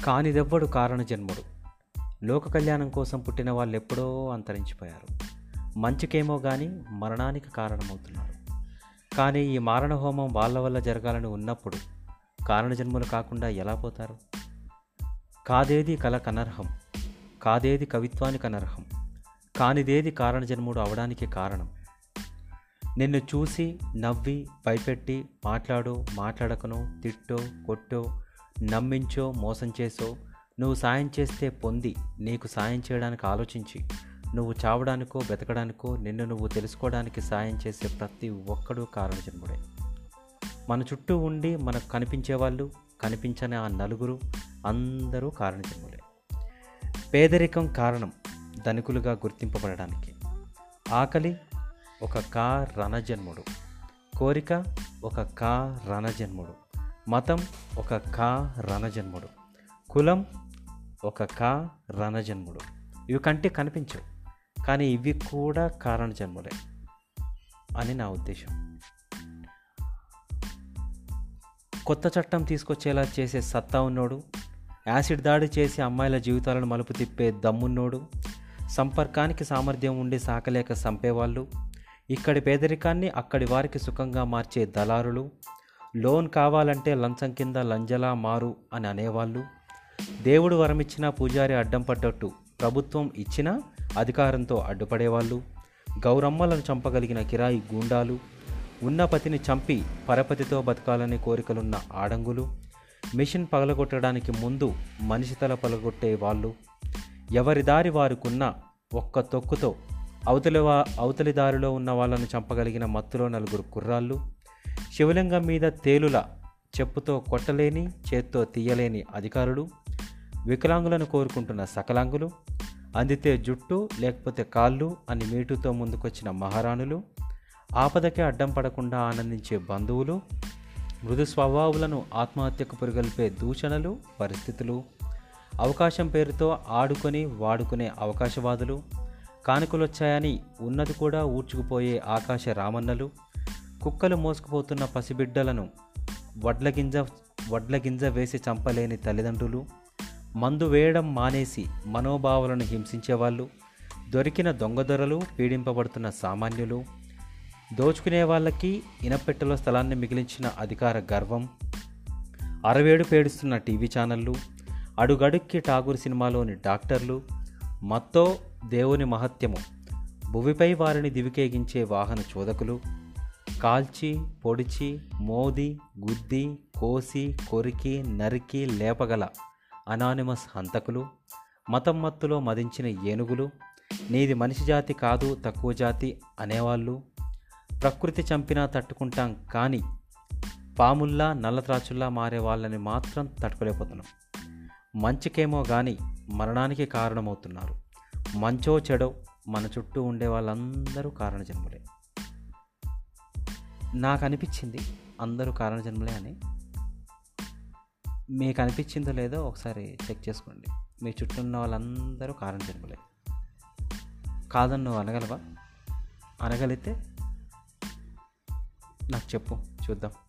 కానిదెవ్వడు కారణ జన్ముడు లోక కళ్యాణం కోసం పుట్టిన వాళ్ళు ఎప్పుడో అంతరించిపోయారు మంచికేమో కానీ మరణానికి కారణమవుతున్నారు కానీ ఈ మారణ హోమం వాళ్ళ వల్ల జరగాలని ఉన్నప్పుడు కారణజన్ములు కాకుండా ఎలా పోతారు కాదేది కల కనర్హం కాదేది కవిత్వానికి అనర్హం కానిదేది కారణజన్ముడు అవడానికి కారణం నిన్ను చూసి నవ్వి భయపెట్టి మాట్లాడో మాట్లాడకనో తిట్టో కొట్టో నమ్మించో మోసం చేసో నువ్వు సాయం చేస్తే పొంది నీకు సాయం చేయడానికి ఆలోచించి నువ్వు చావడానికో బ్రతకడానికో నిన్ను నువ్వు తెలుసుకోవడానికి సాయం చేసే ప్రతి ఒక్కడూ కారణజన్ముడే మన చుట్టూ ఉండి మనకు కనిపించే వాళ్ళు కనిపించని ఆ నలుగురు అందరూ కారణజన్ములే పేదరికం కారణం ధనికులుగా గుర్తింపబడడానికి ఆకలి ఒక కా రణజన్ముడు కోరిక ఒక కా రణజన్ముడు మతం ఒక కా రణజన్ముడు కులం ఒక కా రణజన్ముడు ఇవి కంటే కనిపించవు కానీ ఇవి కూడా కారణజన్ములే అని నా ఉద్దేశం కొత్త చట్టం తీసుకొచ్చేలా చేసే సత్తా ఉన్నోడు యాసిడ్ దాడి చేసి అమ్మాయిల జీవితాలను మలుపు తిప్పే దమ్మున్నోడు సంపర్కానికి సామర్థ్యం ఉండి సాకలేక సంపేవాళ్ళు ఇక్కడి పేదరికాన్ని అక్కడి వారికి సుఖంగా మార్చే దళారులు లోన్ కావాలంటే లంచం కింద లంజలా మారు అని అనేవాళ్ళు దేవుడు వరమిచ్చినా పూజారి అడ్డం పడ్డట్టు ప్రభుత్వం ఇచ్చినా అధికారంతో అడ్డుపడేవాళ్ళు గౌరమ్మలను చంపగలిగిన కిరాయి గూండాలు ఉన్న పతిని చంపి పరపతితో బతకాలనే కోరికలున్న ఆడంగులు మిషన్ పగలగొట్టడానికి ముందు మనిషి తల పగలగొట్టే వాళ్ళు ఎవరి దారి వారికున్న ఒక్క తొక్కుతో అవతలి వా అవతలి దారిలో ఉన్న వాళ్ళను చంపగలిగిన మత్తులో నలుగురు కుర్రాళ్ళు శివలింగం మీద తేలుల చెప్పుతో కొట్టలేని చేత్తో తీయలేని అధికారులు వికలాంగులను కోరుకుంటున్న సకలాంగులు అందితే జుట్టు లేకపోతే కాళ్ళు అని మీటుతో ముందుకొచ్చిన మహారాణులు ఆపదకే అడ్డం పడకుండా ఆనందించే బంధువులు మృదు స్వభావులను ఆత్మహత్యకు పురిగొల్పే దూషణలు పరిస్థితులు అవకాశం పేరుతో ఆడుకొని వాడుకునే అవకాశవాదులు కానుకలొచ్చాయని ఉన్నది కూడా ఊడ్చుకుపోయే ఆకాశ రామన్నలు కుక్కలు మోసుకుపోతున్న పసిబిడ్డలను వడ్ల గింజ వడ్ల గింజ వేసి చంపలేని తల్లిదండ్రులు మందు వేయడం మానేసి మనోభావాలను హింసించేవాళ్ళు దొరికిన దొంగదొరలు పీడింపబడుతున్న సామాన్యులు దోచుకునే వాళ్ళకి ఇనపెట్టెలో స్థలాన్ని మిగిలించిన అధికార గర్వం అరవేడు పేడుస్తున్న టీవీ ఛానళ్ళు అడుగడుక్కి ఠాగూర్ సినిమాలోని డాక్టర్లు మత్తో దేవుని మహత్యము భువిపై వారిని దివికేగించే వాహన చోదకులు కాల్చి పొడిచి మోది గుద్ది కోసి కొరికి నరికి లేపగల అనానిమస్ హంతకులు మతం మత్తులో మదించిన ఏనుగులు నీది మనిషి జాతి కాదు తక్కువ జాతి అనేవాళ్ళు ప్రకృతి చంపినా తట్టుకుంటాం కానీ పాముల్లా నల్లత్రాచుల్లా మారే వాళ్ళని మాత్రం తట్టుకోలేకపోతున్నాం మంచికేమో కానీ మరణానికి కారణమవుతున్నారు మంచో చెడో మన చుట్టూ ఉండే వాళ్ళందరూ కారణజన్ములే నాకు అనిపించింది అందరూ కారణజన్ములే అని మీకు అనిపించిందో లేదో ఒకసారి చెక్ చేసుకోండి మీ చుట్టూ ఉన్న వాళ్ళందరూ కారణజన్ములే కాదని నువ్వు అనగలవా అనగలిగితే నాకు చెప్పు చూద్దాం